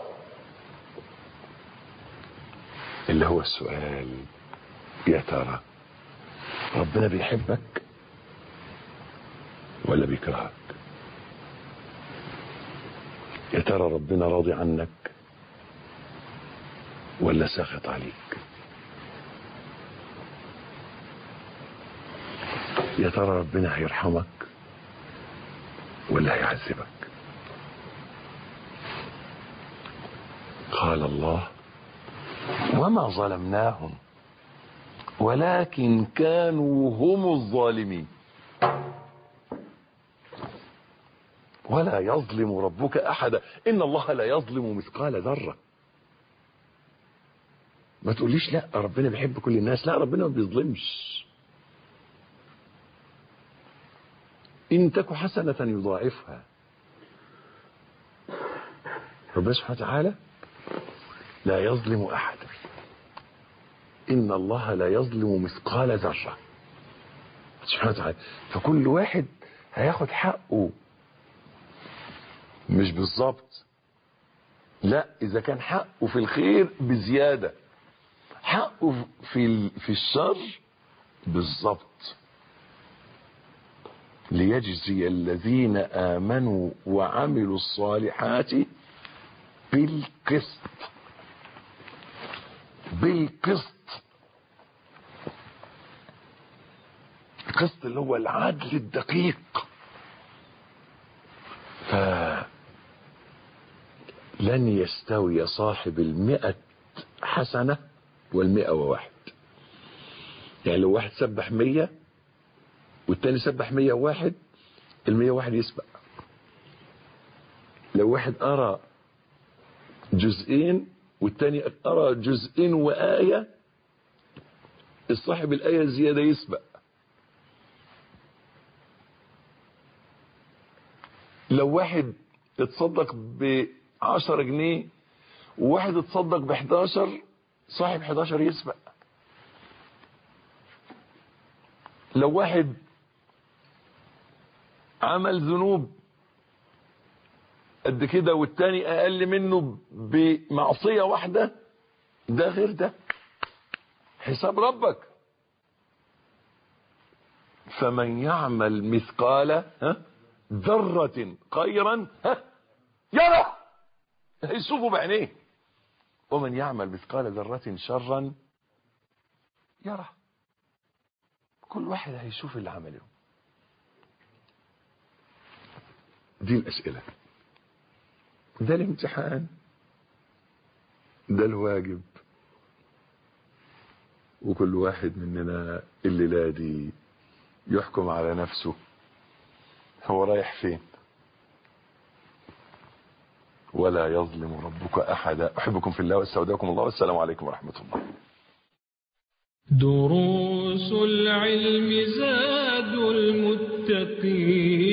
اللي هو السؤال يا ترى ربنا بيحبك ولا بيكرهك يا ترى ربنا راضي عنك ولا ساخط عليك يا ترى ربنا هيرحمك ولا هيعذبك قال الله وما ظلمناهم ولكن كانوا هم الظالمين ولا يظلم ربك احدا ان الله لا يظلم مثقال ذره ما تقوليش لا ربنا بيحب كل الناس لا ربنا ما بيظلمش ان تك حسنه يضاعفها ربنا سبحانه وتعالى لا يظلم احدا ان الله لا يظلم مثقال ذره سبحانه وتعالى فكل واحد هياخد حقه مش بالظبط لا اذا كان حقه في الخير بزياده حقه في في الشر بالظبط ليجزي الذين امنوا وعملوا الصالحات بالقسط بالقسط القسط اللي هو العدل الدقيق ف لن يستوي صاحب المئة حسنة والمئة وواحد يعني لو واحد سبح مية والتاني سبح مية وواحد المية واحد يسبق لو واحد أرى جزئين والتاني أرى جزئين وآية الصاحب الآية الزيادة يسبق لو واحد اتصدق بعشرة جنيه وواحد اتصدق بحداشر صاحب حداشر يسبق لو واحد عمل ذنوب قد كده والتاني اقل منه بمعصية واحدة ده غير ده حساب ربك فمن يعمل مثقال ها ذرة خيرا ها يرى يشوفه بعينيه ومن يعمل مثقال ذرة شرا يرى كل واحد هيشوف اللي عمله دي الأسئلة ده الامتحان ده الواجب وكل واحد مننا الليلة دي يحكم على نفسه هو رايح فين ولا يظلم ربك أحدا أحبكم في الله واستودعكم الله والسلام عليكم ورحمة الله دروس العلم زاد المتقين